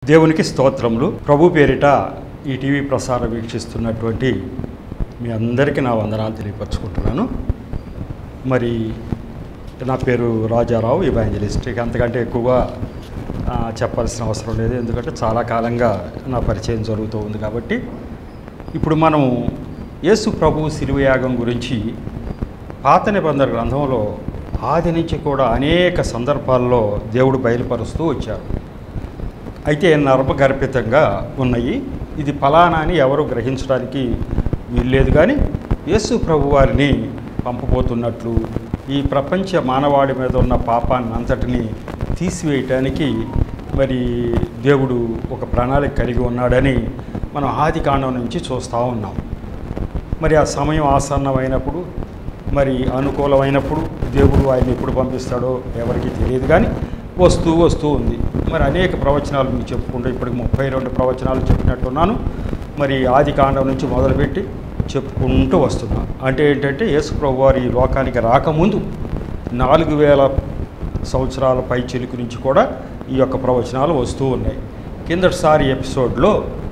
దేవునికి స్తోత్రములు ప్రభు పేరిట ఈ టీవీ ప్రసారం వీక్షిస్తున్నటువంటి మీ అందరికీ నా వందనాలు తెలియపరచుకుంటున్నాను మరి నా పేరు రాజారావు ఇవాంజలిస్ట్ ఇక అంతకంటే ఎక్కువగా ఆ, చెప్పాల్సిన అవసరం లేదు ఎందుకంటే చాలా కాలంగా నా పరిచయం జరుగుతూ ఉంది కాబట్టి ఇప్పుడు మనం యేసు ప్రభు శిలువయాగం గురించి పాత నిబంధన గ్రంథంలో ఆది నుంచి కూడా అనేక సందర్భాల్లో దేవుడు బయలుపరుస్తూ వచ్చారు అయితే నర్మగర్భితంగా ఉన్నాయి ఇది ఫలానా అని ఎవరు గ్రహించడానికి వీల్లేదు కానీ యేసు ప్రభు వారిని పంపబోతున్నట్లు ఈ ప్రపంచ మానవాడి మీద ఉన్న పాపాన్ని అంతటిని తీసివేయటానికి మరి దేవుడు ఒక ప్రణాళిక కలిగి ఉన్నాడని మనం ఆది కాండం నుంచి చూస్తూ ఉన్నాం మరి ఆ సమయం ఆసన్నమైనప్పుడు మరి అనుకూలమైనప్పుడు దేవుడు ఆయన ఎప్పుడు పంపిస్తాడో ఎవరికి తెలియదు కానీ వస్తూ వస్తూ ఉంది మరి అనేక ప్రవచనాలు మీకు చెప్పుకుంటూ ఇప్పటికి ముప్పై రెండు ప్రవచనాలు చెప్పినట్టున్నాను మరి ఆది కాండం నుంచి మొదలుపెట్టి చెప్పుకుంటూ వస్తున్నా అంటే ఏంటంటే యేసు ప్రభు వారు ఈ లోకానికి రాకముందు నాలుగు వేల సంవత్సరాల పై చిలుకు నుంచి కూడా ఈ యొక్క ప్రవచనాలు వస్తూ ఉన్నాయి కిందటిసారి ఎపిసోడ్లో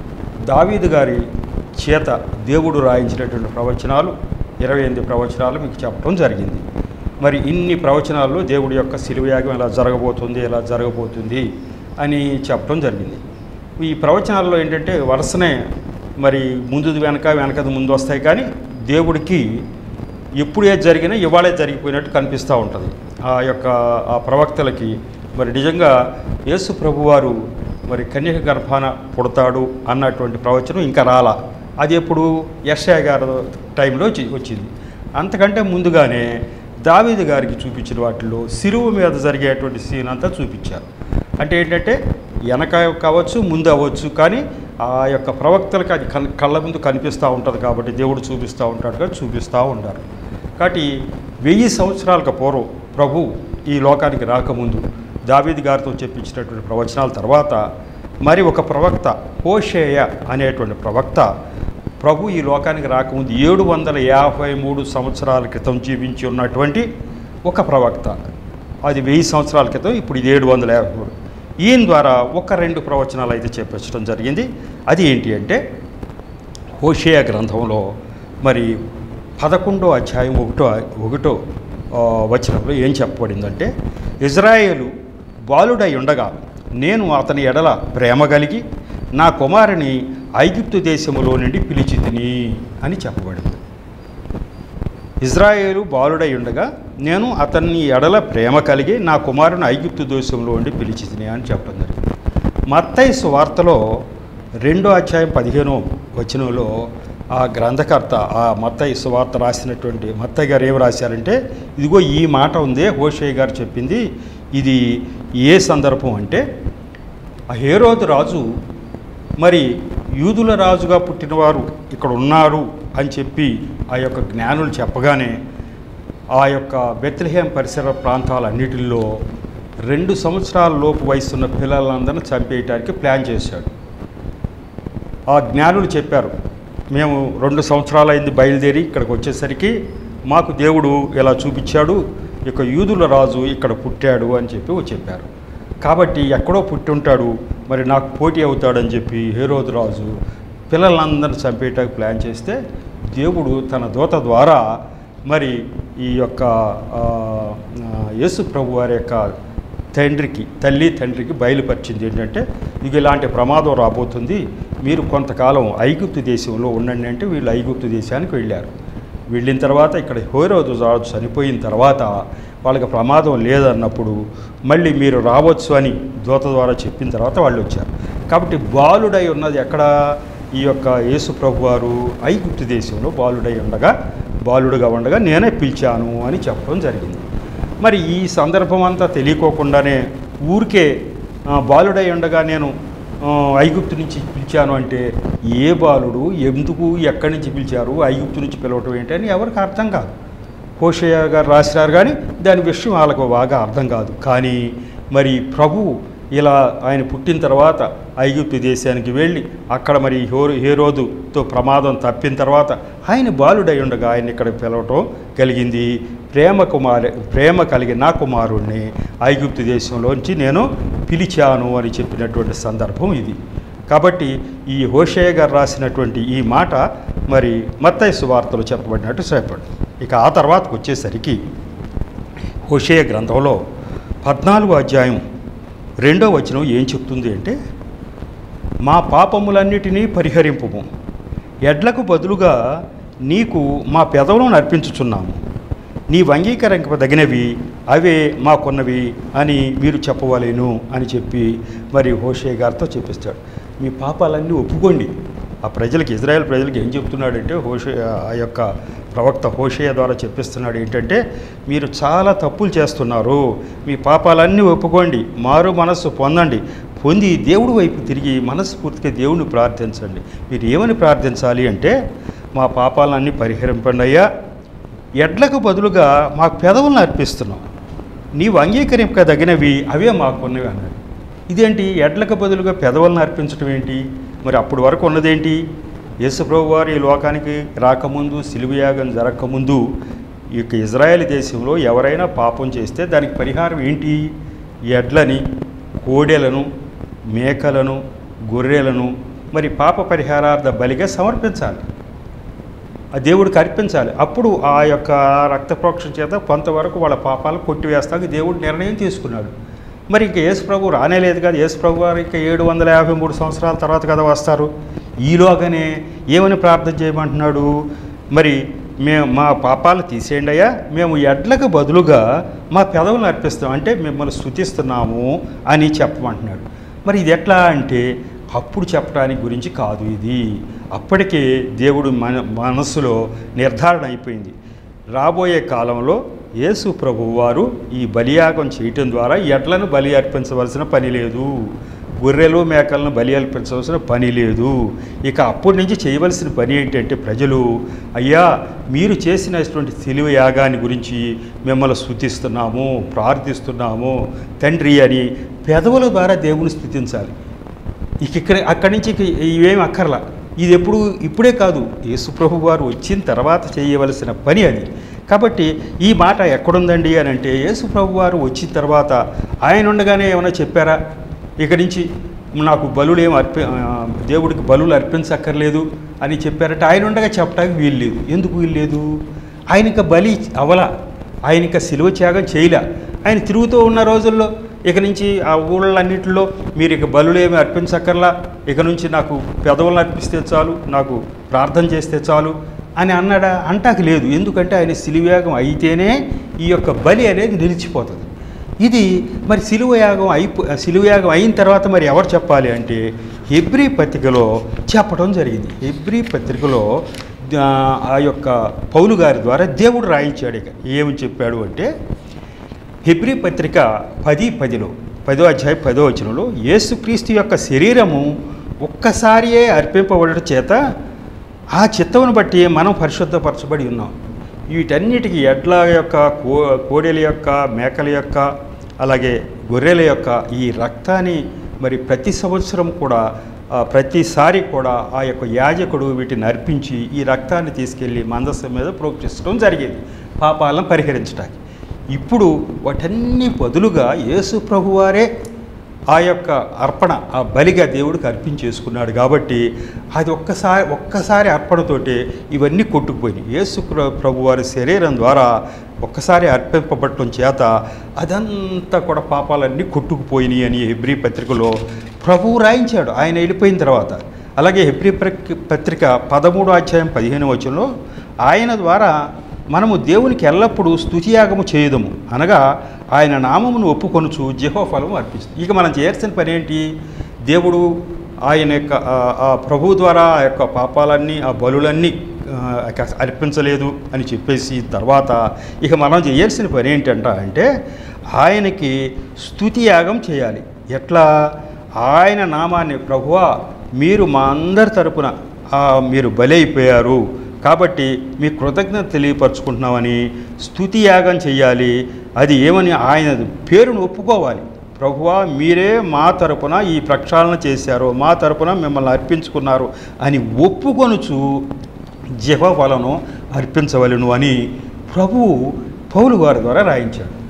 దావీదు గారి చేత దేవుడు రాయించినటువంటి ప్రవచనాలు ఇరవై ఎనిమిది ప్రవచనాలు మీకు చెప్పడం జరిగింది మరి ఇన్ని ప్రవచనాల్లో దేవుడి యొక్క శిలువయాగం ఎలా జరగబోతుంది ఎలా జరగబోతుంది అని చెప్పడం జరిగింది ఈ ప్రవచనాల్లో ఏంటంటే వరుసనే మరి ముందుది వెనక వెనకది ముందు వస్తాయి కానీ దేవుడికి ఎప్పుడు ఏది జరిగినా ఇవాళే జరిగిపోయినట్టు కనిపిస్తూ ఉంటుంది ఆ యొక్క ఆ ప్రవక్తలకి మరి నిజంగా యేసు ప్రభువారు మరి కన్యక గర్భాన పుడతాడు అన్నటువంటి ప్రవచనం ఇంకా రాలా అది ఎప్పుడు యశయ గారి టైంలో వచ్చి- వచ్చింది అంతకంటే ముందుగానే దావీదు గారికి చూపించిన వాటిలో సిరువు మీద జరిగేటువంటి సీన్ అంతా చూపించారు అంటే ఏంటంటే వెనక కావచ్చు ముందు అవ్వచ్చు కానీ ఆ యొక్క ప్రవక్తలకు అది కన్ కళ్ళ ముందు కనిపిస్తూ ఉంటుంది కాబట్టి దేవుడు చూపిస్తూ ఉంటాడుగా చూపిస్తూ ఉంటారు కాబట్టి వెయ్యి సంవత్సరాలకు పూర్వం ప్రభు ఈ లోకానికి రాకముందు దావీద్ గారితో చెప్పించినటువంటి ప్రవచనాల తర్వాత మరి ఒక ప్రవక్త హోషేయ అనేటువంటి ప్రవక్త ప్రభు ఈ లోకానికి రాకముందు ఏడు వందల యాభై మూడు సంవత్సరాల క్రితం జీవించి ఉన్నటువంటి ఒక ప్రవక్త అది వెయ్యి సంవత్సరాల క్రితం ఇప్పుడు ఇది ఏడు వందల యాభై మూడు ఈయన ద్వారా ఒక రెండు ప్రవచనాలు అయితే చెప్పించడం జరిగింది అది ఏంటి అంటే హోషేయ గ్రంథంలో మరి పదకొండో అధ్యాయం ఒకటో ఒకటో ఆ, వచనంలో ఏం చెప్పబడిందంటే ఇజ్రాయేలు బాలుడై ఉండగా నేను అతని ఎడల ప్రేమ కలిగి నా కుమారుని ఐగుప్తు దేశములో నుండి పిలిచి తిని అని చెప్పబడింది ఇజ్రాయేలు బాలుడై ఉండగా నేను అతన్ని ఎడల ప్రేమ కలిగి నా కుమారుని ఐగుప్తు దేశంలో ఉండి పిలిచి తిని అని చెప్పడం జరిగింది మత్తయి సువార్తలో రెండో అధ్యాయం పదిహేనో వచనంలో ఆ గ్రంథకర్త ఆ మత్తయి సువార్త రాసినటువంటి మత్తయ్య గారు ఏం రాశారంటే ఇదిగో ఈ మాట ఉందే హోషయ్య గారు చెప్పింది ఇది ఏ సందర్భం అంటే ఆ హేరోదు రాజు మరి యూదుల రాజుగా పుట్టినవారు ఇక్కడ ఉన్నారు అని చెప్పి ఆ యొక్క జ్ఞానులు చెప్పగానే ఆ యొక్క బెత్లహేం పరిసర ప్రాంతాలన్నిటిల్లో రెండు సంవత్సరాల లోపు వయసున్న పిల్లలందరినీ చంపేయటానికి ప్లాన్ చేశాడు ఆ జ్ఞానులు చెప్పారు మేము రెండు సంవత్సరాలైంది బయలుదేరి ఇక్కడికి వచ్చేసరికి మాకు దేవుడు ఇలా చూపించాడు ఇక యూదుల రాజు ఇక్కడ పుట్టాడు అని చెప్పి చెప్పారు కాబట్టి ఎక్కడో పుట్టి ఉంటాడు మరి నాకు పోటీ అవుతాడని చెప్పి హేరోదు రాజు పిల్లలందరిని చంపేయటానికి ప్లాన్ చేస్తే దేవుడు తన దూత ద్వారా మరి ఈ యొక్క ఆ, ఆ, యేసు ప్రభు వారి యొక్క తండ్రికి తల్లి తండ్రికి బయలుపరిచింది ఏంటంటే ఇది ఇలాంటి ప్రమాదం రాబోతుంది మీరు కొంతకాలం ఐగుప్తు దేశంలో ఉండండి అంటే వీళ్ళు ఐగుప్తు దేశానికి వెళ్ళారు వెళ్ళిన తర్వాత ఇక్కడ హోరోదు రాజు చనిపోయిన తర్వాత వాళ్ళకి ప్రమాదం లేదన్నప్పుడు మళ్ళీ మీరు రావచ్చు అని దూత ద్వారా చెప్పిన తర్వాత వాళ్ళు వచ్చారు కాబట్టి బాలుడై ఉన్నది ఎక్కడ ఈ యొక్క యేసు ప్రభు వారు ఐగుప్తు దేశంలో బాలుడై ఉండగా బాలుడుగా ఉండగా నేనే పిలిచాను అని చెప్పడం జరిగింది మరి ఈ సందర్భం అంతా తెలియకోకుండానే ఊరికే ఆ, బాలుడై ఉండగా నేను ఆ, ఐగుప్తు నుంచి పిలిచాను అంటే ఏ బాలుడు ఎందుకు ఎక్కడి నుంచి పిలిచారు ఐగుప్తు నుంచి పిలవటం ఏంటి అని ఎవరికి అర్థం కాదు హోషయ్య గారు రాసినారు కానీ దాని విషయం వాళ్ళకు బాగా అర్థం కాదు కానీ మరి ప్రభు ఇలా ఆయన పుట్టిన తర్వాత ఐగుప్తు దేశానికి వెళ్ళి అక్కడ మరి హోరు హేరోదుతో ప్రమాదం తప్పిన తర్వాత ఆయన బాలుడై ఉండగా ఆయన ఇక్కడ పిలవటం కలిగింది ప్రేమ కుమారు ప్రేమ కలిగిన నా కుమారుణ్ణి ఐగుప్తు దేశంలోంచి నేను పిలిచాను అని చెప్పినటువంటి సందర్భం ఇది కాబట్టి ఈ హోషేయ గారు రాసినటువంటి ఈ మాట మరి మత్తయి సువార్తలు చెప్పబడినట్టు చెప్పండి ఇక ఆ తర్వాతకు వచ్చేసరికి హోషేయ గ్రంథంలో పద్నాలుగో అధ్యాయం రెండో వచనం ఏం చెప్తుంది అంటే మా పాపములన్నిటినీ పరిహరింపుము ఎడ్లకు బదులుగా నీకు మా పెదవులను అర్పించుచున్నాము నీ అంగీకరింపదగినవి అవే మాకున్నవి అని మీరు చెప్పవలేను అని చెప్పి మరి హోషే గారితో చెప్పిస్తాడు మీ పాపాలన్నీ ఒప్పుకోండి ఆ ప్రజలకి ఇజ్రాయెల్ ప్రజలకి ఏం చెప్తున్నాడంటే హోషే ఆ యొక్క ప్రవక్త హోషేయ ద్వారా చెప్పిస్తున్నాడు ఏంటంటే మీరు చాలా తప్పులు చేస్తున్నారు మీ పాపాలన్నీ ఒప్పుకోండి మారు మనస్సు పొందండి పొంది దేవుడి వైపు తిరిగి మనస్ఫూర్తిగా దేవుని ప్రార్థించండి మీరు ఏమని ప్రార్థించాలి అంటే మా పాపాలన్నీ పరిహరింపండి అయ్యా ఎడ్లకు బదులుగా మాకు పెదవులను అర్పిస్తున్నాం నీవు అంగీకరింపదగినవి అవే మాకున్నవి అన్నాడు ఇదేంటి ఎడ్లకు బదులుగా పెదవులను అర్పించడం ఏంటి మరి అప్పుడు వరకు ఉన్నదేంటి యేసుప్రభు వారు ఈ లోకానికి రాకముందు సిలువయాగం జరగకముందు ఈ యొక్క ఇజ్రాయెల్ దేశంలో ఎవరైనా పాపం చేస్తే దానికి పరిహారం ఏంటి ఎడ్లని కోడెలను మేకలను గొర్రెలను మరి పాప పరిహారార్థ బలిగా సమర్పించాలి ఆ దేవుడికి అర్పించాలి అప్పుడు ఆ యొక్క రక్త ప్రోక్షణ చేత కొంతవరకు వాళ్ళ పాపాలు కొట్టివేస్తానికి దేవుడు నిర్ణయం తీసుకున్నాడు మరి ఇంక యేసు ప్రభు రానేలేదు కదా యేసు ప్రభు వారు ఇంకా ఏడు వందల యాభై మూడు సంవత్సరాల తర్వాత కదా వస్తారు ఈలోగానే ఏమని ప్రార్థన చేయమంటున్నాడు మరి మేము మా పాపాలు తీసేయండి అయ్యా మేము ఎడ్లకు బదులుగా మా పెదవులను అర్పిస్తాం అంటే మిమ్మల్ని స్థుతిస్తున్నాము అని చెప్పమంటున్నాడు మరి ఇది ఎట్లా అంటే అప్పుడు చెప్పడానికి గురించి కాదు ఇది అప్పటికే దేవుడు మన మనస్సులో నిర్ధారణ అయిపోయింది రాబోయే కాలంలో యేసు ప్రభువు వారు ఈ బలియాగం చేయటం ద్వారా ఎడ్లను బలి అర్పించవలసిన పని లేదు గొర్రెలు మేకలను బలి అర్పించవలసిన పని లేదు ఇక అప్పటి నుంచి చేయవలసిన పని ఏంటంటే ప్రజలు అయ్యా మీరు చేసినటువంటి తెలివ యాగాన్ని గురించి మిమ్మల్ని స్థుతిస్తున్నాము ప్రార్థిస్తున్నాము తండ్రి అని పెదవుల ద్వారా దేవుని స్థుతించాలి ఇక ఇక్కడ అక్కడి నుంచి ఇక ఇవేం అక్కర్లా ఇది ఎప్పుడు ఇప్పుడే కాదు యేసుప్రభు వారు వచ్చిన తర్వాత చేయవలసిన పని అది కాబట్టి ఈ మాట ఎక్కడుందండి అని అంటే యేసుప్రభు వారు వచ్చిన తర్వాత ఆయన ఉండగానే ఏమైనా చెప్పారా ఇక నుంచి నాకు బలులు ఏం అర్పి ఆ, దేవుడికి బలులు అర్పించక్కర్లేదు అని చెప్పారంటే ఆయన ఉండగా చెప్పడానికి వీలు లేదు ఎందుకు వీలు లేదు ఆయన ఇంకా బలి అవలా ఆయన ఇంకా సిలువ త్యాగం చేయలే ఆయన తిరుగుతూ ఉన్న రోజుల్లో ఇక నుంచి ఆ ఊళ్ళన్నింటిలో మీరు ఇక బలులేమి అర్పించక్కర్లా ఇక నుంచి నాకు పెదవులను అర్పిస్తే చాలు నాకు ప్రార్థన చేస్తే చాలు అని అన్నాడా అంటాకి లేదు ఎందుకంటే ఆయన సిలువయాగం అయితేనే ఈ యొక్క బలి అనేది నిలిచిపోతుంది ఇది మరి సిలువయాగం అయిపో సిలువయాగం అయిన తర్వాత మరి ఎవరు చెప్పాలి అంటే హెబ్రీ పత్రికలో చెప్పడం జరిగింది హెబ్రీ పత్రికలో ఆ, ఆ యొక్క పౌలు గారి ద్వారా దేవుడు రాయించాడు ఇక ఏమని చెప్పాడు అంటే హెబ్రీ పత్రిక పది పదిలో పదో అధ్యాయం పదో వచనంలో యేసుక్రీస్తు యొక్క శరీరము ఒక్కసారియే అర్పింపబడటం చేత ఆ చిత్తమును బట్టి మనం పరిశుద్ధపరచబడి ఉన్నాం వీటన్నిటికీ ఎడ్ల యొక్క కో కోడెల యొక్క మేకల యొక్క అలాగే గొర్రెల యొక్క ఈ రక్తాన్ని మరి ప్రతి సంవత్సరం కూడా ఆ, ప్రతిసారి కూడా ఆ యొక్క యాజకుడు వీటిని అర్పించి ఈ రక్తాన్ని తీసుకెళ్ళి మందస్సు మీద ప్రోక్షించడం జరిగేది పాపాలను పరిహరించడానికి ఇప్పుడు వాటన్ని బదులుగా యేసు ప్రభువారే ఆ యొక్క అర్పణ ఆ బలిగా దేవుడికి అర్పించేసుకున్నాడు కాబట్టి అది ఒక్కసారి ఒక్కసారి అర్పణతోటే ఇవన్నీ కొట్టుకుపోయినాయి యేసు ప్ర- ప్రభు వారి శరీరం ద్వారా ఒక్కసారి అర్పింపబడటం చేత అదంతా కూడా పాపాలన్నీ కొట్టుకుపోయినాయి అని హెబ్రీ పత్రికలో ప్రభువు రాయించాడు ఆయన వెళ్ళిపోయిన తర్వాత అలాగే హెబ్రీ ప్రక్- పత్రిక పదమూడు అధ్యాయం పదిహేను వచనంలో ఆయన ద్వారా మనము దేవునికి ఎల్లప్పుడూ స్తుతియాగము చేయదము అనగా ఆయన నామమును ఒప్పుకొనుచు జెహోఫలము అర్పిస్తుంది ఇక మనం చేయాల్సిన పని ఏంటి దేవుడు ఆయన యొక్క ఆ- ఆ ప్రభు ద్వారా ఆ యొక్క పాపాలన్నీ ఆ బలులన్నీ ఆ, ఇక అర్పించలేదు అని చెప్పేసి తర్వాత ఇక మనం చేయాల్సిన పని ఏంటంట అంటే ఆయనకి స్తుతి యాగం చేయాలి ఎట్లా ఆయన నామాన్ని ప్రభువా మీరు మా అందరి తరపున ఆ, మీరు బలైపోయారు కాబట్టి మీ కృతజ్ఞత తెలియపరచుకుంటున్నామని స్తుతి యాగం చేయాలి అది ఏమని ఆయన పేరును ఒప్పుకోవాలి ప్రభువా మీరే మా తరపున ఈ ప్రక్షాళన చేశారు మా తరపున మిమ్మల్ని అర్పించుకున్నారు అని ఒప్పుకొనుచు జహవలను అర్పించవలను అని ప్రభువు పౌలు వారి ద్వారా రాయించాడు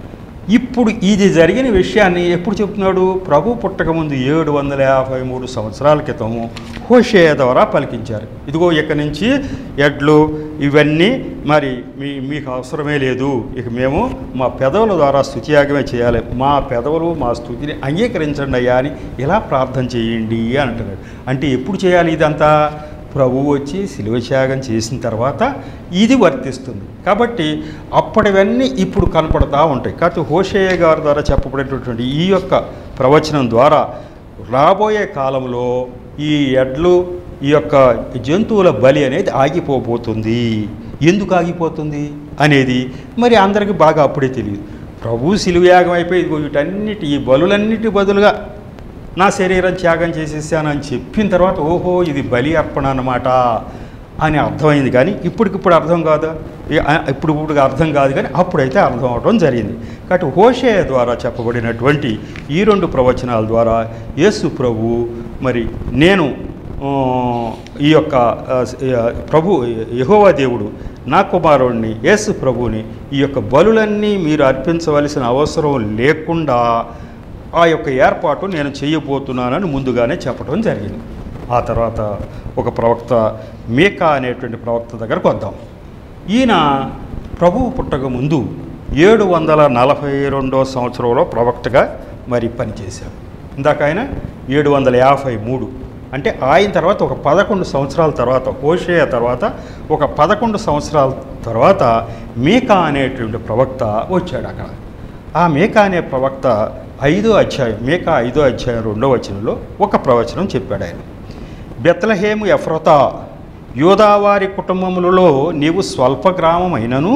ఇప్పుడు ఇది జరిగిన విషయాన్ని ఎప్పుడు చెప్తున్నాడు ప్రభు పుట్టక ముందు ఏడు వందల యాభై మూడు సంవత్సరాల క్రితము హోషేయ ద్వారా పలికించారు ఇదిగో ఇక్కడి నుంచి ఎడ్లు ఇవన్నీ మరి మీ మీకు అవసరమే లేదు ఇక మేము మా పెదవుల ద్వారా స్తుతియాగమే చేయాలి మా పెదవులు మా స్థుతిని అంగీకరించండి అయ్యా అని ఇలా ప్రార్థన చేయండి అని అంటున్నాడు అంటే ఎప్పుడు చేయాలి ఇదంతా ప్రభువు వచ్చి శిలువ త్యాగం చేసిన తర్వాత ఇది వర్తిస్తుంది కాబట్టి అప్పటివన్నీ ఇప్పుడు కనపడతా ఉంటాయి కాబట్టి హోషేయ గారి ద్వారా చెప్పబడేటటువంటి ఈ యొక్క ప్రవచనం ద్వారా రాబోయే కాలంలో ఈ ఎడ్లు ఈ యొక్క జంతువుల బలి అనేది ఆగిపోబోతుంది ఎందుకు ఆగిపోతుంది అనేది మరి అందరికీ బాగా అప్పుడే తెలియదు ప్రభు శిలువయాగం అయిపోయి ఇదిగో వీటన్నిటి ఈ బలులన్నిటి బదులుగా నా శరీరం త్యాగం చేసేసానని చెప్పిన తర్వాత ఓహో ఇది బలి అర్పణ అన్నమాట అని అర్థమైంది కానీ ఇప్పటికిప్పుడు అర్థం కాదా ఇ- ఆ- ఇప్పుడు ఇప్పుడు అర్థం కాదు కానీ అప్పుడైతే అర్థం అవడం జరిగింది కాబట్టి హోషేయ ద్వారా చెప్పబడినటువంటి ఈ రెండు ప్రవచనాల ద్వారా యేసు ప్రభు మరి నేను ఆ, ఈ యొక్క ఆ, ఆ, ప్రభు యెహోవా దేవుడు నా కుమారుడిని యేసు ప్రభువుని ఈ యొక్క బలులన్నీ మీరు అర్పించవలసిన అవసరం లేకుండా ఆ యొక్క ఏర్పాటు నేను చేయబోతున్నానని ముందుగానే చెప్పడం జరిగింది ఆ తర్వాత ఒక ప్రవక్త మేకా అనేటువంటి ప్రవక్త దగ్గరకు వద్దాం ఈయన ప్రభువు పుట్టక ముందు ఏడు వందల నలభై రెండో సంవత్సరంలో ప్రవక్తగా మరి పనిచేశాడు ఇందాక ఆయన ఏడు వందల యాభై మూడు అంటే ఆయన తర్వాత ఒక పదకొండు సంవత్సరాల తర్వాత హోషేయ తర్వాత ఒక పదకొండు సంవత్సరాల తర్వాత మీకా అనేటువంటి ప్రవక్త వచ్చాడు అక్కడ ఆ మేకా అనే ప్రవక్త ఐదో అధ్యాయం మేకా ఐదో అధ్యాయం రెండో వచనంలో ఒక ప్రవచనం చెప్పాడు ఆయన బెత్లహేము ఎఫ్రత యోదావారి కుటుంబములలో నీవు స్వల్ప గ్రామమైనను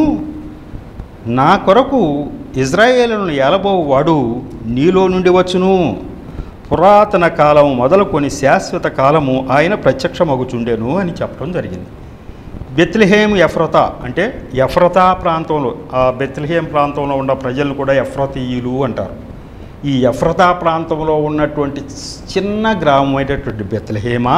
నా కొరకు ఇజ్రాయేలును ఏలబోవాడు నీలో నుండి వచ్చును పురాతన కాలము మొదలుకొని శాశ్వత కాలము ఆయన ప్రత్యక్షమగుచుండెను అని చెప్పడం జరిగింది బెత్లహేమ్ ఎఫ్రత అంటే ఎఫ్రతా ప్రాంతంలో ఆ బెత్లహేమ్ ప్రాంతంలో ఉన్న ప్రజలను కూడా ఎఫ్రతీయులు అంటారు ఈ ఎఫ్రతా ప్రాంతంలో ఉన్నటువంటి చిన్న గ్రామం అయినటువంటి బెత్లహేమా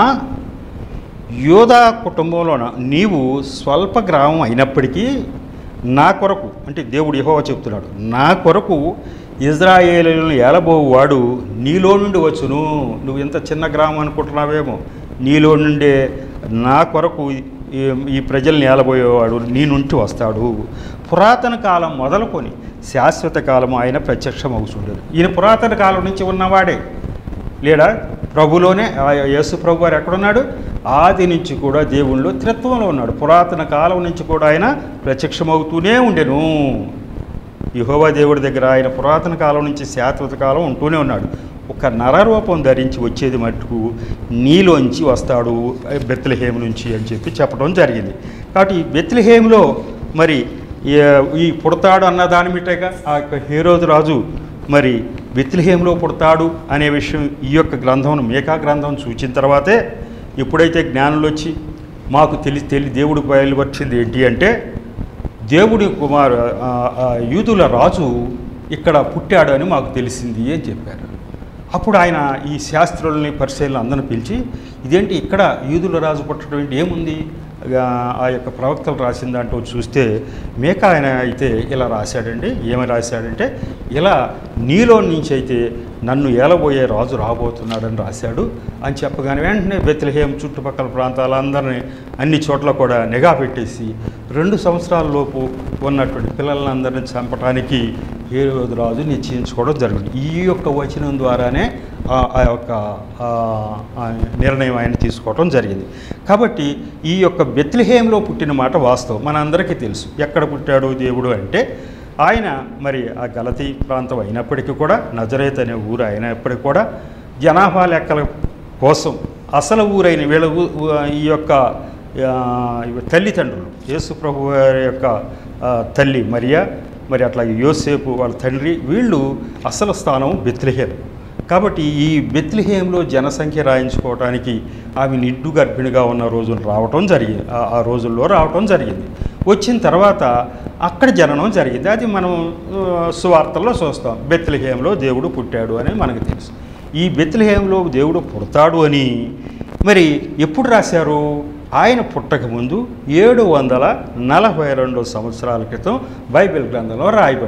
యోధా కుటుంబంలోన నీవు స్వల్ప గ్రామం అయినప్పటికీ నా కొరకు అంటే దేవుడు యెహోవా చెప్తున్నాడు నా కొరకు ఇజ్రాయేలులను ఏలబోవాడు నీలో నుండి వచ్చును నువ్వు ఇంత చిన్న గ్రామం అనుకుంటున్నావేమో నీలో నుండే నా కొరకు ఈ- ఈ ప్రజల్ని ఏలబోయేవాడు నీ నుండి వస్తాడు పురాతన కాలం మొదలుకొని శాశ్వత కాలం ఆయన ప్రత్యక్షమవుతుండేది ఈయన పురాతన కాలం నుంచి ఉన్నవాడే లేడా ప్రభులోనే ఆ యేసు ప్రభు వారు ఎక్కడున్నాడు ఆది నుంచి కూడా దేవుళ్ళు త్రిత్వంలో ఉన్నాడు పురాతన కాలం నుంచి కూడా ఆయన ప్రత్యక్షమవుతూనే ఉండెను యెహోవా దేవుడి దగ్గర ఆయన పురాతన కాలం నుంచి శాశ్వత కాలం ఉంటూనే ఉన్నాడు ఒక నరరూపం ధరించి వచ్చేది మట్టుకు నీలోంచి వస్తాడు బెత్లహేమ్ నుంచి అని చెప్పి చెప్పడం జరిగింది కాబట్టి ఈ బెత్లహేమ్లో మరి ఈ- ఈ పుడతాడు అన్న దాని మిట్టగా ఆ యొక్క హేరోదు రాజు మరి బెత్లహేమ్లో పుడతాడు అనే విషయం ఈ యొక్క గ్రంథం మేకా గ్రంథం సూచిన తర్వాతే ఎప్పుడైతే జ్ఞానులు వచ్చి మాకు తెలి తెలి దేవుడు బయలుపరిచింది ఏంటి అంటే దేవుడి కుమార్ ఆ, ఆ, యూదుల రాజు ఇక్కడ పుట్టాడు అని మాకు తెలిసింది అని చెప్పారు అప్పుడు ఆయన ఈ శాస్త్రుల్ని పరిశీలన అందరిని పిలిచి ఇదేంటి ఇక్కడ యూదుల రాజు పుట్టడం ఏంటి ఏముంది ఆ, ఆ యొక్క ప్రవక్తలు రాసిన దాంట్లో చూస్తే మేక ఆయన అయితే ఇలా రాశాడండి ఏమి రాశాడంటే ఇలా నీలో నుంచి అయితే నన్ను ఏలబోయే రాజు రాబోతున్నాడని రాశాడు అని చెప్పగానే వెంటనే బెత్లహేం చుట్టుపక్కల ప్రాంతాలందరినీ అన్ని చోట్ల కూడా నిఘా పెట్టేసి రెండు సంవత్సరాల లోపు ఉన్నటువంటి పిల్లలందరినీ చంపడానికి ఏ రోజు రాజు నిశ్చయించుకోవడం జరిగింది ఈ యొక్క వచనం ద్వారానే ఆ ఆ యొక్క ఆ, ఆ నిర్ణయం ఆయన తీసుకోవడం జరిగింది కాబట్టి ఈ యొక్క బెత్లహేంలో పుట్టిన మాట వాస్తవం మనందరికీ తెలుసు ఎక్కడ పుట్టాడు దేవుడు అంటే ఆయన మరి ఆ గలతీ ప్రాంతం అయినప్పటికీ కూడా నజరేత్ అనే ఊరు అయినప్పటికీ కూడా జనాభా లెక్కల కోసం అసలు ఊరైన వీళ్ళ ఊ- ఊ- ఈ యొక్క ఆ, ఇవి తల్లిదండ్రులు యేసు ప్రభు వారి యొక్క ఆ, తల్లి మరియా మరి అట్లాగే యోసేపు వాళ్ళ తండ్రి వీళ్ళు అసలు స్థానం బెత్లహేం కాబట్టి ఈ బెత్లహేంలో జనసంఖ్య రాయించుకోవడానికి ఆమె నిండు గర్భిణిగా ఉన్న రోజులు రావటం జరిగింది ఆ- ఆ రోజుల్లో రావటం జరిగింది వచ్చిన తర్వాత అక్కడ జననం జరిగింది అది మనం ఆ, సువార్తల్లో చూస్తాం బెత్లహేంలో దేవుడు పుట్టాడు అని మనకు తెలుసు ఈ బెత్లహేంలో దేవుడు పుడతాడు అని మరి ఎప్పుడు రాశారు ఆయన పుట్టకముందు ఏడు వందల నలభై రెండు సంవత్సరాల క్రితం బైబిల్ గ్రంథంలో రాయబడింది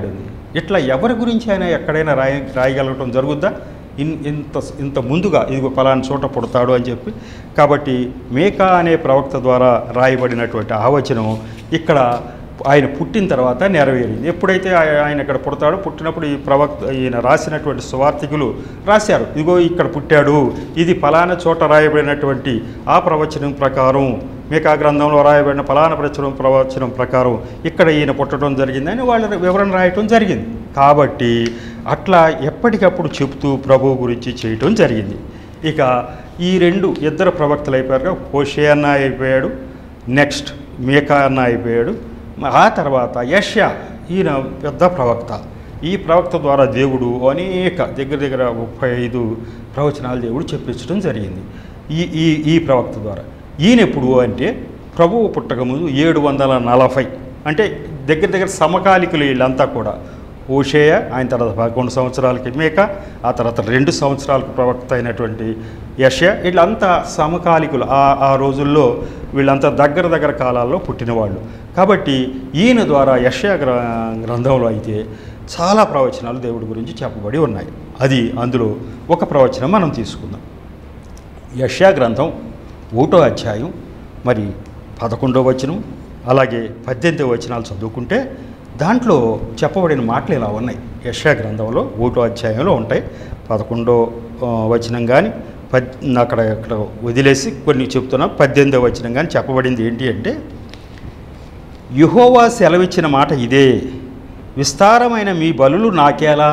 ఇట్లా ఎవరి గురించి ఆయన ఎక్కడైనా రాయ రాయగలగటం జరుగుద్దా ఇన్ ఇంత ఇంత ముందుగా ఇదిగో ఫలాని చోట పుడతాడు అని చెప్పి కాబట్టి మేకా అనే ప్రవక్త ద్వారా రాయబడినటువంటి ఆ వచనం ఇక్కడ ఆయన పుట్టిన తర్వాత నెరవేరింది ఎప్పుడైతే ఆయ- ఆయన ఇక్కడ పుడతాడో పుట్టినప్పుడు ఈ ప్రవక్త ఈయన రాసినటువంటి సువార్థికులు రాశారు ఇదిగో ఇక్కడ పుట్టాడు ఇది ఫలానా చోట రాయబడినటువంటి ఆ ప్రవచనం ప్రకారం మేకా గ్రంథంలో రాయబడిన ఫలానా ప్రచురం ప్రవచనం ప్రకారం ఇక్కడ ఈయన పుట్టడం జరిగిందని వాళ్ళ వివరణ రాయటం జరిగింది కాబట్టి అట్లా ఎప్పటికప్పుడు చెప్తూ ప్రభువు గురించి చేయటం జరిగింది ఇక ఈ రెండు ఇద్దరు ప్రవక్తలు అయిపోయారు హోషే అన్న అయిపోయాడు నెక్స్ట్ మేకా అన్న అయిపోయాడు ఆ తర్వాత యష్యా ఈయన పెద్ద ప్రవక్త ఈ ప్రవక్త ద్వారా దేవుడు అనేక దగ్గర దగ్గర ముప్పై ఐదు ప్రవచనాలు దేవుడు చెప్పించడం జరిగింది ఈ ఈ ఈ ప్రవక్త ద్వారా ఈయన ఎప్పుడు అంటే ప్రభువు పుట్టకముందు ఏడు వందల నలభై అంటే దగ్గర దగ్గర సమకాలికులు వీళ్ళంతా కూడా ఓషేయ ఆయన తర్వాత పదకొండు సంవత్సరాలకి మేక ఆ తర్వాత రెండు సంవత్సరాలకు ప్రవక్త అయినటువంటి యషయ వీళ్ళంతా సమకాలికులు ఆ ఆ రోజుల్లో వీళ్ళంతా దగ్గర దగ్గర కాలాల్లో పుట్టినవాళ్ళు కాబట్టి ఈయన ద్వారా యషయ గ్ర గ్రంథంలో అయితే చాలా ప్రవచనాలు దేవుడి గురించి చెప్పబడి ఉన్నాయి అది అందులో ఒక ప్రవచనం మనం తీసుకుందాం యష్యా గ్రంథం ఒకటో అధ్యాయం మరి పదకొండో వచనం అలాగే పద్దెనిమిదో వచనాలు చదువుకుంటే దాంట్లో చెప్పబడిన మాటలు ఇలా ఉన్నాయి యష్యా గ్రంథంలో ఒకటో అధ్యాయంలో ఉంటాయి పదకొండో ఆ, వచనం కానీ పద్ అక్కడ అక్కడ వదిలేసి కొన్ని చెప్తున్నా పద్దెనిమిదో వచనం కానీ చెప్పబడింది ఏంటి అంటే యుహోవా సెలవిచ్చిన మాట ఇదే విస్తారమైన మీ బలులు నాకేలా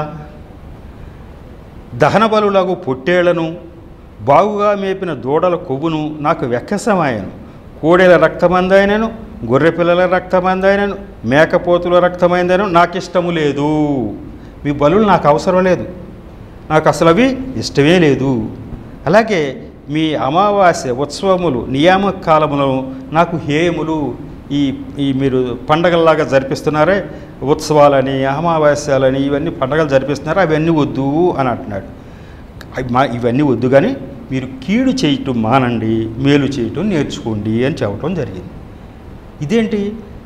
దహన బలులకు పొట్టేళ్లను బాగుగా మేపిన దూడల కొవ్వును నాకు వెక్కసమాయను కోడెల రక్తమందైనను గొర్రెపిల్లల రక్తమందైనను మేకపోతుల రక్తమైందను నాకు ఇష్టము లేదు మీ బలులు నాకు అవసరం లేదు నాకు అసలు అవి ఇష్టమే లేదు అలాగే మీ అమావాస్య ఉత్సవములు నియామక కాలములను నాకు హేయములు ఈ ఈ మీరు పండగల్లాగా జరిపిస్తున్నారే ఉత్సవాలని అమావాస్యాలని ఇవన్నీ పండగలు జరిపిస్తున్నారు అవన్నీ వద్దు అని అంటున్నాడు అవి మా ఇవన్నీ వద్దు కానీ మీరు కీడు చేయటం మానండి మేలు చేయటం నేర్చుకోండి అని చెప్పడం జరిగింది ఇదేంటి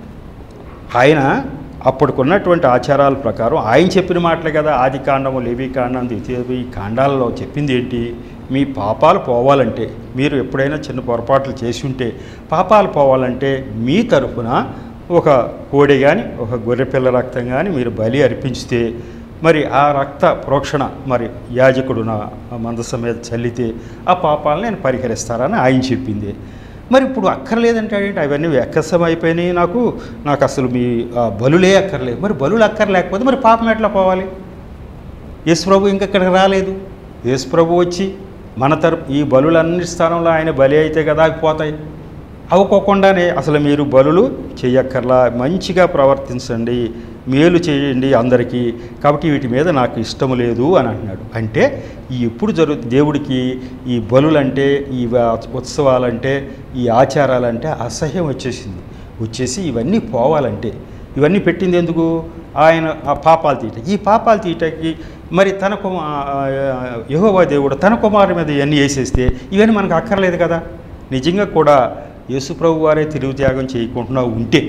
ఆయన అప్పటికున్నటువంటి ఆచారాల ప్రకారం ఆయన చెప్పిన మాటలే కదా ఆది కాండము లేవి కాండం ద్వితీయ ఈ కాండాలలో చెప్పింది ఏంటి మీ పాపాలు పోవాలంటే మీరు ఎప్పుడైనా చిన్న పొరపాట్లు చేసి ఉంటే పాపాలు పోవాలంటే మీ తరఫున ఒక కోడి కానీ ఒక గొర్రెపిల్ల రక్తం కానీ మీరు బలి అర్పించితే మరి ఆ రక్త ప్రోక్షణ మరి యాజకుడు నా మందసం మీద చల్లితే ఆ పాపాలను నేను పరిహరిస్తారని ఆయన చెప్పింది మరి ఇప్పుడు అక్కర్లేదంటాడేంటి అవన్నీ వెక్కసం అయిపోయినాయి నాకు నాకు అసలు మీ ఆ, బలులే అక్కర్లేదు మరి బలులు అక్కర్లేకపోతే మరి పాపం ఎట్లా పోవాలి యేసు ప్రభు ఇంకా ఇక్కడికి రాలేదు యేసు ప్రభు వచ్చి మన తరపు ఈ బలులన్ని స్థానంలో ఆయన బలి అయితే కదా అవి పోతాయి అవ్వకోకుండానే అసలు మీరు బలులు చెయ్యక్కర్లా మంచిగా ప్రవర్తించండి మేలు చేయండి అందరికీ కాబట్టి వీటి మీద నాకు ఇష్టము లేదు అని అంటున్నాడు అంటే ఈ ఎప్పుడు జరుగు దేవుడికి ఈ బలులంటే ఈ వ- ఉత్సవాలంటే ఈ ఆచారాలంటే అసహ్యం వచ్చేసింది వచ్చేసి ఇవన్నీ పోవాలంటే ఇవన్నీ పెట్టింది ఎందుకు ఆయన ఆ పాపాలు తీయట ఈ పాపాలు తీయటకి మరి తన కుమా యహోవా దేవుడు తన కుమారు మీద ఇవన్నీ వేసేస్తే ఇవన్నీ మనకు అక్కర్లేదు కదా నిజంగా కూడా యేసుప్రభు వారే తిరుగు త్యాగం చేయకుండా ఉంటే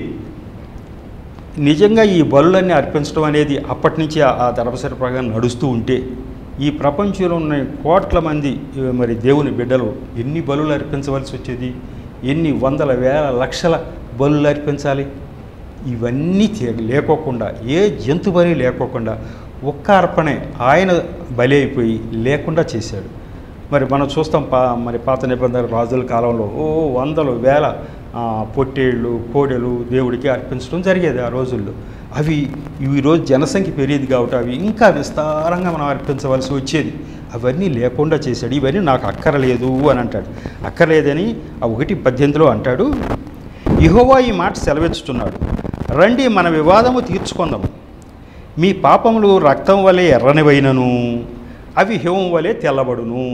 నిజంగా ఈ బలులన్నీ అర్పించడం అనేది అప్పటి నుంచి ఆ- ఆ ధర్మశర ప్రకారం నడుస్తూ ఉంటే ఈ ప్రపంచంలో ఉన్న కోట్ల మంది ఏ, మరి దేవుని బిడ్డలు ఎన్ని బలులు అర్పించవలసి వచ్చేది ఎన్ని వందల వేల లక్షల బలులు అర్పించాలి ఇవన్నీ తీ- లేకోకుండా ఏ జంతు బలి లేకోకుండా ఒక్క అర్పణే ఆయన బలి అయిపోయి లేకుండా చేశాడు మరి మనం చూస్తాం పా మరి పాత నిబంధన రాజుల కాలంలో ఓ వందలు వేల ఆ, పొట్టేళ్ళు కోడెలు దేవుడికి అర్పించడం జరిగేది ఆ రోజుల్లో అవి ఈ రోజు జనసంఖ్య పెరిగేది కాబట్టి అవి ఇంకా విస్తారంగా మనం అర్పించవలసి వచ్చేది అవన్నీ లేకుండా చేశాడు ఇవన్నీ నాకు అక్కరలేదు అని అంటాడు అక్కర్లేదని ఆ ఒకటి పద్దెనిమిదిలో అంటాడు ఇహోవా ఈ మాట సెలవిచ్చుతున్నాడు రండి మన వివాదము తీర్చుకుందాము మీ పాపములు రక్తం వలె ఎర్రనివైనను అవి హిమం వలె తెల్లబడును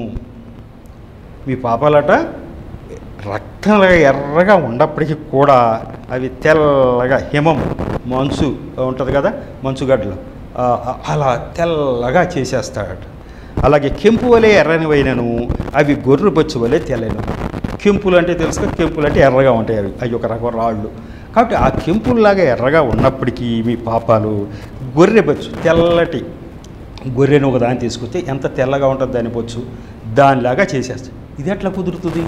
మీ పాపాలట రక్తంలాగా ఎర్రగా ఉన్నప్పటికీ కూడా అవి తెల్లగా హిమం మంచు ఉంటుంది కదా మంచుగడ్డలు ఆ, ఆ, అలా తెల్లగా చేసేస్తాడట అలాగే కెంపు వలె ఎర్రనివైనను అవి గొర్రె బొచ్చు వలె తెల్లను కెంపులు అంటే తెలుసు కదా, కెంపులు అంటే ఎర్రగా ఉంటాయి అవి అవి ఒక రకం రాళ్ళు కాబట్టి ఆ కెంపుల్లాగా ఎర్రగా ఉన్నప్పటికీ మీ పాపాలు గొర్రె బొచ్చు తెల్లటి గొర్రెను ఒక దాన్ని తీసుకొస్తే ఎంత తెల్లగా ఉంటుంది దాని బొచ్చు దానిలాగా చేసేస్తాడు ఇది ఎట్లా కుదురుతుంది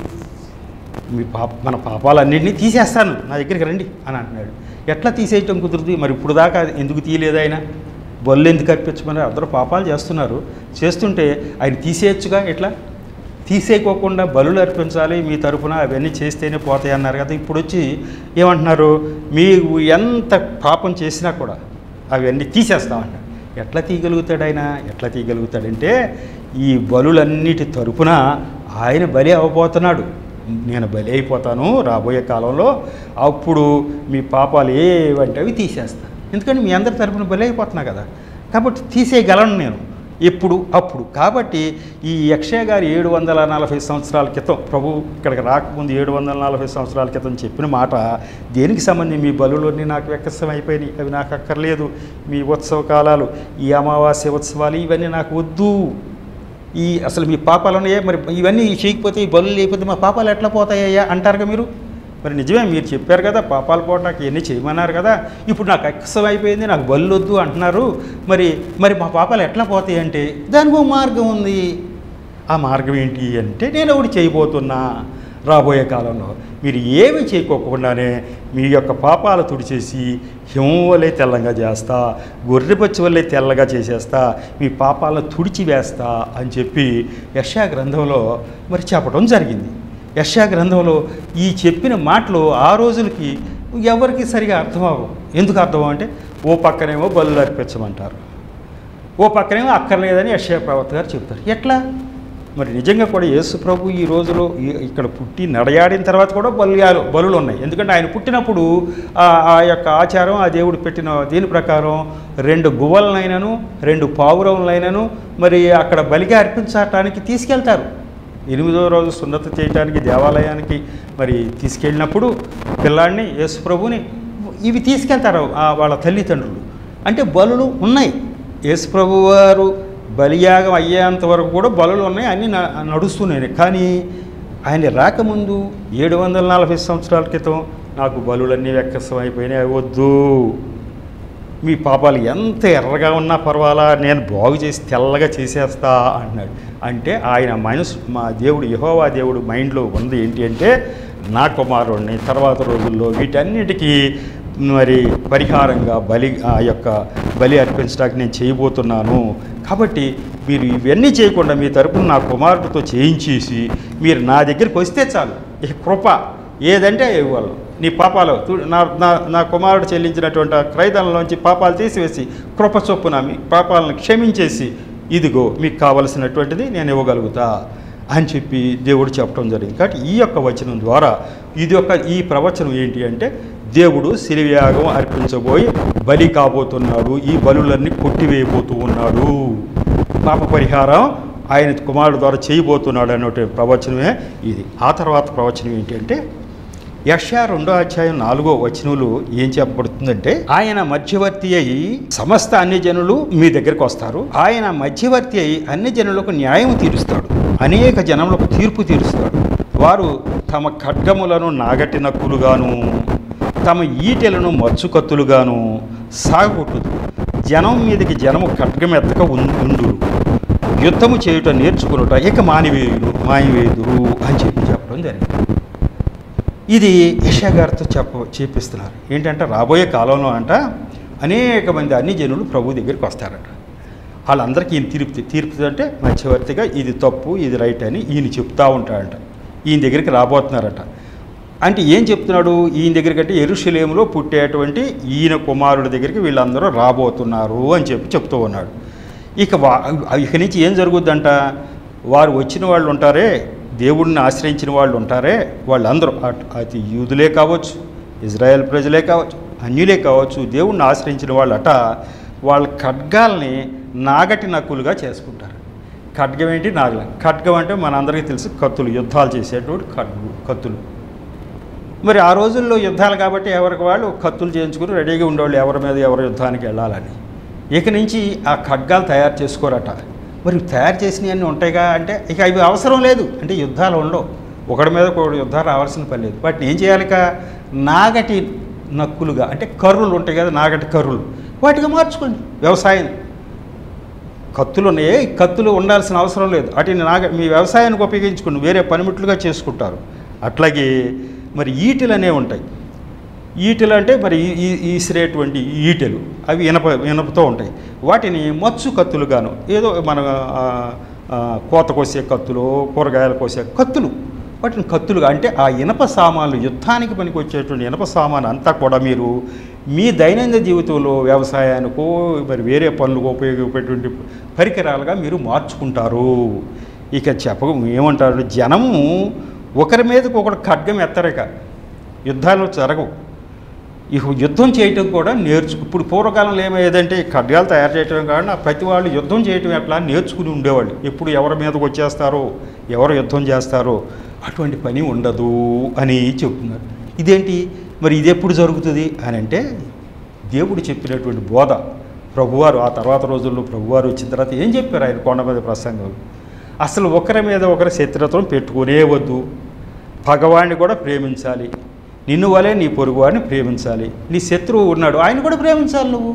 మీ పాప మన పాపాలన్నింటినీ తీసేస్తాను నా దగ్గరికి రండి అని అంటున్నాడు ఎట్లా తీసేయటం కుదురుతుంది మరి ఇప్పుడు దాకా ఎందుకు తీయలేదు ఆయన బొల్లు ఎందుకు అర్పించమని అందరూ పాపాలు చేస్తున్నారు చేస్తుంటే ఆయన తీసేయచ్చుగా ఎట్లా తీసేయకోకుండా బలులు అర్పించాలి మీ తరపున అవన్నీ చేస్తేనే పోతాయి అన్నారు కదా ఇప్పుడు వచ్చి ఏమంటున్నారు మీరు ఎంత పాపం చేసినా కూడా అవన్నీ తీసేస్తామంట ఎట్లా తీయగలుగుతాడు ఆయన ఎట్లా తీయగలుగుతాడంటే ఈ బలులన్నిటి తరపున ఆయన బలి అవ్వబోతున్నాడు నేను బలి అయిపోతాను రాబోయే కాలంలో అప్పుడు మీ పాపాలు ఏవంటే అవి తీసేస్తాను ఎందుకంటే మీ అందరి తరపున బలి అయిపోతున్నా కదా కాబట్టి తీసేయగలను నేను ఎప్పుడు అప్పుడు కాబట్టి ఈ యక్షయ గారు ఏడు వందల నలభై సంవత్సరాల క్రితం ప్రభు ఇక్కడికి రాకముందు ఏడు వందల నలభై సంవత్సరాల క్రితం చెప్పిన మాట దేనికి సంబంధించి మీ బలులన్నీ నాకు వ్యక్తం అయిపోయినాయి అవి నాకు అక్కర్లేదు మీ ఉత్సవ కాలాలు ఈ అమావాస్య ఉత్సవాలు ఇవన్నీ నాకు వద్దు ఈ అసలు మీ పాపాలను ఏ మరి ఇవన్నీ చేయకపోతే ఈ బలు లేకపోతే మా పాపాలు ఎట్లా పోతాయ్యా అంటారుగా మీరు మరి నిజమే మీరు చెప్పారు కదా పాపాలు పోవడానికి ఇవన్నీ చేయమన్నారు కదా ఇప్పుడు నాకు ఎక్సం అయిపోయింది నాకు బళ్ళు వద్దు అంటున్నారు మరి మరి మా పాపాలు ఎట్లా పోతాయి అంటే దానికి ఒక మార్గం ఉంది ఆ మార్గం ఏంటి అంటే నేను ఒకటి చేయబోతున్నా రాబోయే కాలంలో మీరు ఏమి చేయకోకుండానే మీ యొక్క పాపాలు తుడిచేసి హిమం వల్లే తెల్లంగా చేస్తా గొర్రెపచ్చి వల్లే తెల్లగా చేసేస్తా మీ పాపాలను తుడిచి వేస్తా అని చెప్పి యశా గ్రంథంలో మరి చెప్పడం జరిగింది యశా గ్రంథంలో ఈ చెప్పిన మాటలు ఆ రోజులకి ఎవరికి సరిగా అర్థం అవ్వవు ఎందుకు అర్థం అంటే ఓ పక్కనేమో బలు అర్పించమంటారు ఓ పక్కనేమో అక్కర్లేదని యశయ ప్రవక్త గారు చెప్తారు ఎట్లా మరి నిజంగా కూడా యేసు ప్రభు ఈ రోజులో ఈ- ఇక్కడ పుట్టి నడయాడిన తర్వాత కూడా బలుయాలు బలులు ఉన్నాయి ఎందుకంటే ఆయన పుట్టినప్పుడు ఆ ఆ యొక్క ఆచారం ఆ దేవుడు పెట్టిన దీని ప్రకారం రెండు గువ్వలనైనను రెండు పావురములైనను మరి అక్కడ బలిగా అర్పించటానికి తీసుకెళ్తారు ఎనిమిదో రోజు సున్నత చేయడానికి దేవాలయానికి మరి తీసుకెళ్ళినప్పుడు పిల్లాడిని యేసు ప్రభుని ఇవి తీసుకెళ్తారు ఆ వాళ్ళ తల్లిదండ్రులు అంటే బలులు ఉన్నాయి యేసు ప్రభు వారు బలియాగం అయ్యేంత వరకు కూడా బలులు ఉన్నాయి అన్నీ న- నడుస్తున్నాయి కానీ ఆయన రాకముందు ఏడు వందల నలభై సంవత్సరాల క్రితం నాకు బలులన్నీ వెక్కసం అయిపోయినాయి వద్దు మీ పాపాలు ఎంత ఎర్రగా ఉన్నా పర్వాలా నేను బాగు చేసి తెల్లగా చేసేస్తా అన్నాడు అంటే ఆయన మనసు మా దేవుడు యహోవా దేవుడు మైండ్లో ఉంది ఏంటి అంటే నా కుమారుడిని తర్వాత రోజుల్లో వీటన్నిటికీ మరి పరిహారంగా బలి ఆ యొక్క బలి అర్పించడానికి నేను చేయబోతున్నాను కాబట్టి మీరు ఇవన్నీ చేయకుండా మీ తరపున నా కుమారుడితో చేయించేసి మీరు నా దగ్గరికి వస్తే చాలు ఈ కృప ఏదంటే ఇవ్వాలి నీ పాపాలు తు- నా నా నా కుమారుడు చెల్లించినటువంటి ఆ క్రైదనంలోంచి పాపాలు తీసివేసి కృప చొప్పున మీ పాపాలను క్షమించేసి ఇదిగో మీకు కావలసినటువంటిది నేను ఇవ్వగలుగుతా అని చెప్పి దేవుడు చెప్పడం జరిగింది కాబట్టి ఈ యొక్క వచనం ద్వారా ఇది యొక్క ఈ ప్రవచనం ఏంటి అంటే దేవుడు శిలివ్యాగం అర్పించబోయి బలి కాబోతున్నాడు ఈ బలులన్నీ కొట్టివేయబోతూ ఉన్నాడు పాప పరిహారం ఆయన కుమారుడు ద్వారా చేయబోతున్నాడు అన్నటువంటి ప్రవచనమే ఇది ఆ తర్వాత ప్రవచనం ఏంటి అంటే యక్ష రెండో అధ్యాయం నాలుగో వచనములు ఏం చెప్పబడుతుందంటే ఆయన మధ్యవర్తి అయి సమస్త అన్ని జనులు మీ దగ్గరికి వస్తారు ఆయన మధ్యవర్తి అయి అన్ని జనులకు న్యాయం తీరుస్తాడు అనేక జనములకు తీర్పు తీరుస్తాడు వారు తమ ఖడ్గములను నాగటి నక్కులుగాను తమ ఈటెలను మచ్చుకత్తులుగాను సాగుకొట్టుదు జనం మీదకి జనము ఖడ్గమెత్తక ఉన్- ఉండురు యుద్ధము చేయుట నేర్చుకునుట ఇక మానివేయుడు మాయవేదురు అని చెప్పి చెప్పడం జరిగింది ఇది యశా గారితో చెప్ప చేపిస్తున్నారు ఏంటంటే రాబోయే కాలంలో అంట అనేక మంది అన్ని జనులు ప్రభు దగ్గరికి వస్తారట వాళ్ళందరికీ ఈయన తీర్పు తీర్పు అంటే మధ్యవర్తిగా ఇది తప్పు ఇది రైట్ అని ఈయన చెప్తా ఉంటాడంట ఈయన దగ్గరికి రాబోతున్నారట అంటే ఏం చెప్తున్నాడు ఈయన దగ్గరికి అంటే ఎరుషలేములో పుట్టేటువంటి ఈయన కుమారుడి దగ్గరికి వీళ్ళందరూ రాబోతున్నారు అని చెప్పి చెప్తూ ఉన్నాడు ఇక వా ఇక నుంచి ఏం జరుగుద్దంట వారు వచ్చిన వాళ్ళు ఉంటారే దేవుడిని ఆశ్రయించిన వాళ్ళు ఉంటారే వాళ్ళందరూ అట్- అది యూదులే కావచ్చు ఇజ్రాయెల్ ప్రజలే కావచ్చు అన్యులే కావచ్చు దేవుణ్ణి ఆశ్రయించిన వాళ్ళు అట వాళ్ళ ఖడ్గాల్ని నాగటి నక్కులుగా చేసుకుంటారు ఖడ్గం ఏంటి నాగల ఖడ్గం అంటే మనందరికీ తెలుసు కత్తులు యుద్ధాలు చేసేటువంటి ఖడ్గు కత్తులు మరి ఆ రోజుల్లో యుద్ధాలు కాబట్టి ఎవరికి వాళ్ళు కత్తులు చేయించుకుని రెడీగా ఉండేవాళ్ళు ఎవరి మీద ఎవరి యుద్ధానికి వెళ్ళాలని ఇక నుంచి ఆ ఖడ్గాలు తయారు చేసుకోరట మరి తయారు చేసినవన్నీ ఉంటాయిగా అంటే ఇక అవి అవసరం లేదు అంటే యుద్ధాలు ఉండవు ఒకడి మీద ఒకటి యుద్ధాలు రావాల్సిన పని లేదు వాటిని ఏం చేయాలిక నాగటి నక్కులుగా అంటే కర్రులు ఉంటాయి కదా నాగటి కర్రులు వాటిగా మార్చుకోండి వ్యవసాయం కత్తులు ఉన్నాయి ఈ కత్తులు ఉండాల్సిన అవసరం లేదు వాటిని నాగ మీ వ్యవసాయానికి ఉపయోగించుకుని వేరే పనిముట్లుగా చేసుకుంటారు అట్లాగే మరి ఈటెలు అనేవి ఉంటాయి ఈటెలు అంటే మరి ఈ- ఈ ఈసిరేటువంటి ఈటెలు అవి ఇనప ఇనపతో ఉంటాయి వాటిని మచ్చు కత్తులుగాను ఏదో మన ఆ, ఆ, కోత కోసే కత్తులు కూరగాయలు కోసే కత్తులు వాటిని కత్తులుగా అంటే ఆ ఇనప సామాన్లు యుద్ధానికి పనికి వచ్చేటువంటి ఇనప సామాన్ అంతా కూడా మీరు మీ దైనందిన జీవితంలో వ్యవసాయానికో మరి వేరే పనులకు ఉపయోగపడేటువంటి పరికరాలుగా మీరు మార్చుకుంటారు ఇక చెప్ప ఏమంటారు జనము ఒకరి మీదకి ఒకడు ఖడ్గం ఎత్తరక యుద్ధాలు జరగవు ఇక యుద్ధం చేయటం కూడా నేర్చు ఇప్పుడు పూర్వకాలంలో ఏమయ్యేదంటే ఈ ఖడ్గాలు తయారు చేయటం కాకుండా ప్రతి వాళ్ళు యుద్ధం చేయటం ఎట్లా నేర్చుకుని ఉండేవాళ్ళు ఎప్పుడు ఎవరి మీదకి వచ్చేస్తారో ఎవరు యుద్ధం చేస్తారో అటువంటి పని ఉండదు అని చెప్తున్నారు ఇదేంటి మరి ఇది ఎప్పుడు జరుగుతుంది అని అంటే దేవుడు చెప్పినటువంటి బోధ ప్రభువారు ఆ తర్వాత రోజుల్లో ప్రభువారు వచ్చిన తర్వాత ఏం చెప్పారు ఆయన కొండ మీద ప్రసంగం అసలు ఒకరి మీద ఒకరి శత్రుత్వం పెట్టుకునే వద్దు పగవాడిని కూడా ప్రేమించాలి నిన్ను వలే నీ పొరుగువాడిని ప్రేమించాలి నీ శత్రువు ఉన్నాడు ఆయన కూడా ప్రేమించాలి నువ్వు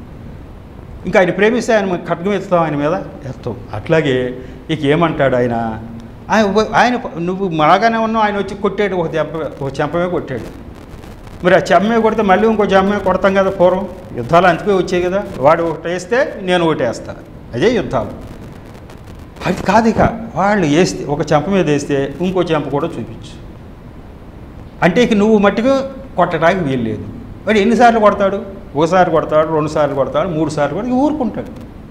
ఇంకా ఆయన ప్రేమిస్తే ఆయన ఖడ్గం ఎత్తుతావు ఆయన మీద ఎత్తావు అట్లాగే ఇక ఏమంటాడు ఆయన ఆయన ఉ- ఆయన నువ్వు బాగానే ఉన్నావు ఆయన వచ్చి కొట్టాడు ఒక దెబ్బ ఒక చెంపమే కొట్టాడు మరి ఆ చెమ్మే కొడితే మళ్ళీ ఇంకో చెమ్మే కొడతాం కదా పూర్వం యుద్ధాలు అంతకే వచ్చాయి కదా వాడు ఒకటి వేస్తే నేను ఒకటి వేస్తా అదే యుద్ధాలు అది కాదు ఇక వాళ్ళు వేస్తే ఒక చెంప మీద వేస్తే ఇంకో చెంప కూడా చూపించు అంటే ఇక నువ్వు మట్టిగా కొట్టడానికి వీలు లేదు వాడు ఎన్నిసార్లు కొడతాడు ఒకసారి కొడతాడు రెండు సార్లు కొడతాడు మూడు సార్లు కూడా ఊరుకుంటాడు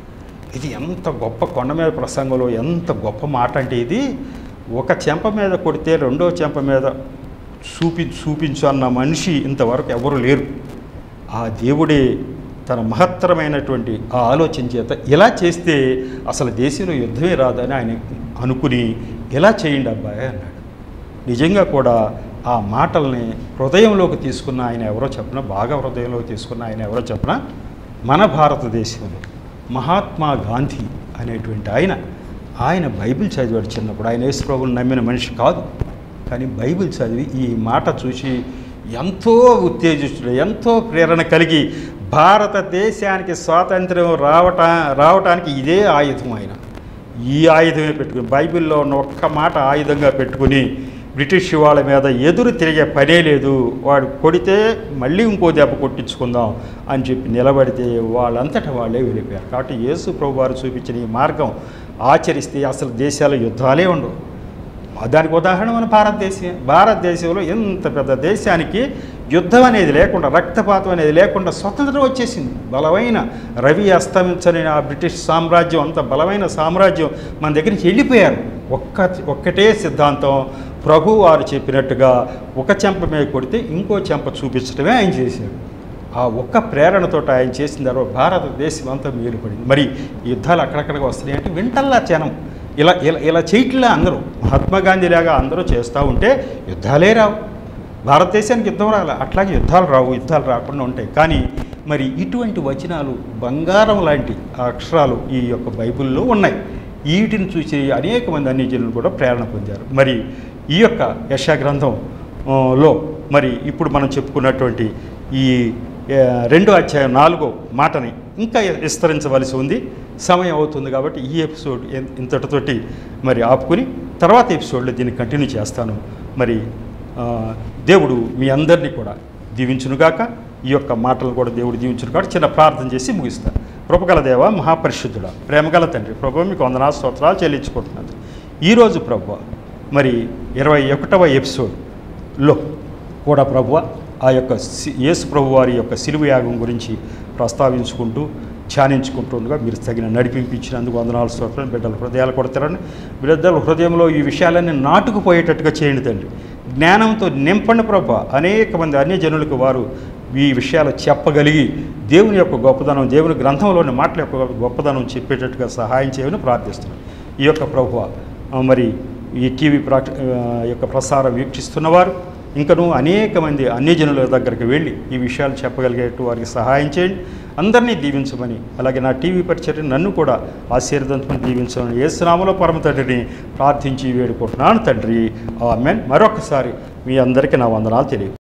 ఇది ఎంత గొప్ప కొండ మీద ప్రసంగంలో ఎంత గొప్ప మాట అంటే ఇది ఒక చెంప మీద కొడితే రెండో చెంప మీద చూపి చూపించు అన్న మనిషి ఇంతవరకు ఎవరు లేరు ఆ దేవుడే తన మహత్తరమైనటువంటి ఆ ఆలోచన చేత ఇలా చేస్తే అసలు దేశంలో యుద్ధమే రాదని ఆయన అనుకుని ఇలా చేయండి అబ్బాయి అన్నాడు నిజంగా కూడా ఆ మాటల్ని హృదయంలోకి తీసుకున్న ఆయన ఎవరో చెప్పిన బాగా హృదయంలోకి తీసుకున్న ఆయన ఎవరో చెప్పిన మన భారతదేశంలో మహాత్మా గాంధీ అనేటువంటి ఆయన ఆయన బైబిల్ చదివాడు చిన్నప్పుడు ఆయన యేసు ప్రభువుని నమ్మిన మనిషి కాదు కానీ బైబిల్ చదివి ఈ మాట చూసి ఎంతో ఉత్తేజితుడు ఎంతో ప్రేరణ కలిగి భారతదేశానికి స్వాతంత్ర్యం రావట రావటానికి ఇదే ఆయుధం ఆయన ఈ ఆయుధమే పెట్టుకుని బైబిల్లో ఉన్న ఒక్క మాట ఆయుధంగా పెట్టుకుని బ్రిటిష్ వాళ్ళ మీద ఎదురు తిరిగే పనే లేదు వాడు కొడితే మళ్ళీ ఇంకో దెబ్బ కొట్టించుకుందాం అని చెప్పి నిలబడితే వాళ్ళంతటా వాళ్ళే వెళ్ళిపోయారు కాబట్టి యేసు ప్రభు వారు చూపించిన ఈ మార్గం ఆచరిస్తే అసలు దేశాల యుద్ధాలే ఉండవు దానికి ఉదాహరణ మన భారతదేశం భారతదేశంలో ఎంత పెద్ద దేశానికి యుద్ధం అనేది లేకుండా రక్తపాతం అనేది లేకుండా స్వతంత్రం వచ్చేసింది బలమైన రవి అస్తమించని ఆ బ్రిటిష్ సామ్రాజ్యం అంత బలమైన సామ్రాజ్యం మన దగ్గర నుంచి వెళ్ళిపోయారు ఒక్క ఒక్కటే సిద్ధాంతం ప్రభు వారు చెప్పినట్టుగా ఒక చెంప మీద కొడితే ఇంకో చెంప చూపించడమే ఆయన చేశాడు ఆ ఒక్క ప్రేరణతో ఆయన చేసిన తర్వాత భారతదేశం అంతా మేలుపడింది మరి ఈ యుద్ధాలు అక్కడక్కడికి వస్తున్నాయి అంటే వింటల్లా జనం ఇలా ఇలా ఇలా చేయట్లే అందరూ మహాత్మా గాంధీ లాగా అందరూ చేస్తూ ఉంటే యుద్ధాలే రావు భారతదేశానికి యుద్ధం రాలే అట్లాగే యుద్ధాలు రావు యుద్ధాలు రాకుండా ఉంటాయి కానీ మరి ఇటువంటి వచనాలు బంగారం లాంటి ఆ అక్షరాలు ఈ యొక్క బైబిల్లో ఉన్నాయి వీటిని చూసి అనేక మంది అన్ని జనులు కూడా ప్రేరణ పొందారు మరి ఈ యొక్క యశా గ్రంథం ఆ, లో మరి ఇప్పుడు మనం చెప్పుకున్నటువంటి ఈ ఆ, రెండో అధ్యాయం నాలుగో మాటని ఇంకా విస్తరించవలసి ఉంది సమయం అవుతుంది కాబట్టి ఈ ఎపిసోడ్ ఇన్- ఇంతటితోటి మరి ఆపుకుని తర్వాత ఎపిసోడ్లో దీన్ని కంటిన్యూ చేస్తాను మరి ఆ, దేవుడు మీ అందరినీ కూడా దీవించునుగాక ఈ యొక్క మాటలు కూడా దేవుడు దీవించును కాబట్టి చిన్న ప్రార్థన చేసి ముగిస్తాను కృపగల దేవ మహాపరిశుద్ధుడ ప్రేమగల తండ్రి ప్రభు మీకు వందనా స్తోత్రాలు చెల్లించుకుంటున్నాను ఈరోజు ప్రభు మరి ఇరవై ఒకటవ ఎపిసోడ్లో కూడా ప్రభువ ఆ యొక్క సి- యేసు ప్రభు వారి యొక్క సిలువ యాగం గురించి ప్రస్తావించుకుంటూ ధ్యానించుకుంటుండగా మీరు తగిన నడిపించినందుకు వందనాలు స్తోత్రం బిడ్డల హృదయాలు కొడతారని బిడ్డల హృదయంలో ఈ విషయాలన్నీ నాటుకుపోయేటట్టుగా చేయండి తండ్రి జ్ఞానంతో నింపండి ప్రభు అనేక మంది అన్యజనులకు వారు ఈ విషయాలు చెప్పగలిగి దేవుని యొక్క గొప్పదనం దేవుని గ్రంథంలోని మాటల యొక్క గొప్పదనం చెప్పేటట్టుగా సహాయం చేయమని ప్రార్థిస్తున్నాను ఈ యొక్క ప్రభువ ఆ, మరి ఈ టీవీ ప్రా ఆ, యొక్క ప్రసారం వీక్షిస్తున్నవారు ఇంకనూ అనేక మంది అన్యజనుల దగ్గరికి వెళ్ళి ఈ విషయాలు చెప్పగలిగేట్టు వారికి సహాయం చేయండి అందరినీ దీవించమని అలాగే నా టీవీ పరిచయం నన్ను కూడా ఆశీర్వదించమని దీవించమని ఏ స్నామలో పరమ తండ్రిని ప్రార్థించి వేడుకుంటున్నాను తండ్రి ఆమెన్ మరొకసారి మీ అందరికీ నా వందనాలు తెలియదు